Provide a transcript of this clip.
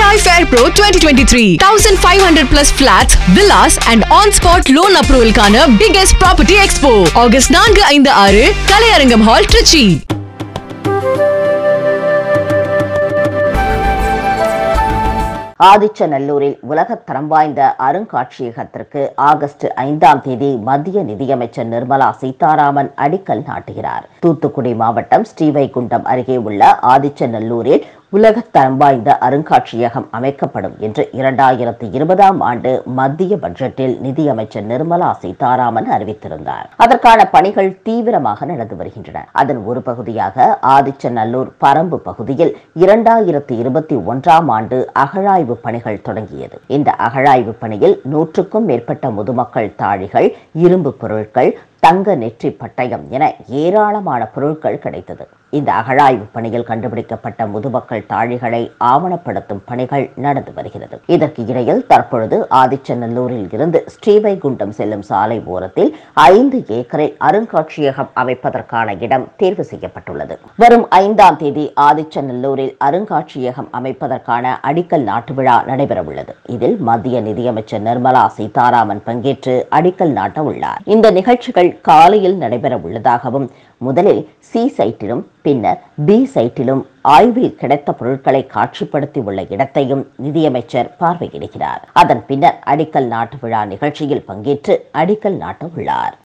Hyundai Fair Pro 2023. 1500 plus flats, villas and on-spot loan approval கான biggest property expo. August 4 5 6 கலையரங்கம் hall Trichy ஆதிச்சநல்லூரில் உலகத்தரம் வாய்ந்த அருங்காட்சியகத்திற்கு ஆகஸ்ட் ஐந்தாம் தேதி மத்திய நிதியமைச்சர் நிர்மலா சீதாராமன் அடிக்கல் நாட்டுகிறார் தூத்துக்குடி மாவட்டம் ஸ்ரீவைகுண்டம் அருகே உள்ள ஆதிச்சநல்லூரில் உலகத்தரம் வாய்ந்த அருங்காட்சியகம் அமைக்கப்படும் என்று இரண்டாயிரத்தி இருபதாம் ஆண்டு மத்திய பட்ஜெட்டில் நிதியமைச்சர் நிர்மலா சீதாராமன் அறிவித்திருந்தார் அதற்கான பணிகள் தீவிரமாக நடந்து வருகின்றன அதன் ஒரு பகுதியாக ஆதிச்சநல்லூர் பரம்பு பகுதியில் இரண்டாயிரத்தி இருபத்தி ஒன்றாம் ஆண்டு அகழாய்வு பணிகள் தொடங்கியது இந்த அகழாய்வு பணியில் நூற்றுக்கும் மேற்பட்ட முதுமக்கள் தாழிகள் இரும்பு பொருட்கள் தங்க நெற்றி பட்டயம் என ஏராளமான பொருட்கள் கிடைத்தது இந்த அகழாய்வு பணியில் கண்டுபிடிக்கப்பட்ட முதுமக்கள் தாழிகளை ஆவணப்படுத்தும் பணிகள் நடந்து வருகிறது இதற்கு இடையில் தற்பொழுது ஆதிச்சநல்லூரில் இருந்து ஸ்ரீவைகுண்டம் செல்லும் சாலை ஓரத்தில் ஐந்து ஏக்கரில் அருங்காட்சியகம் அமைப்பதற்கான இடம் தேர்வு செய்யப்பட்டுள்ளது வரும் ஐந்தாம் தேதி ஆதிச்சநல்லூரில் அருங்காட்சியகம் அமைப்பதற்கான அடிக்கல் நாட்டு விழா நடைபெறவுள்ளது இதில் மத்திய நிதியமைச்சர் நிர்மலா சீதாராமன் பங்கேற்று அடிக்கல் நாட்ட உள்ளார் இந்த நிகழ்ச்சிகள் காலையில் நடைபெற உள்ளதாகவும் முதலில் சி சைட்டிலும் பின்னர் பி சைட்டிலும் ஆய்வில் கிடைத்த பொருட்களை காட்சிப்படுத்தி உள்ள இடத்தையும் நிதியமைச்சர் பார்வையிடுகிறார் அதன் பின்னர் அடிக்கல் நாட்டு விழா நிகழ்ச்சியில் பங்கேற்று அடிக்கல் நாட்ட உள்ளார்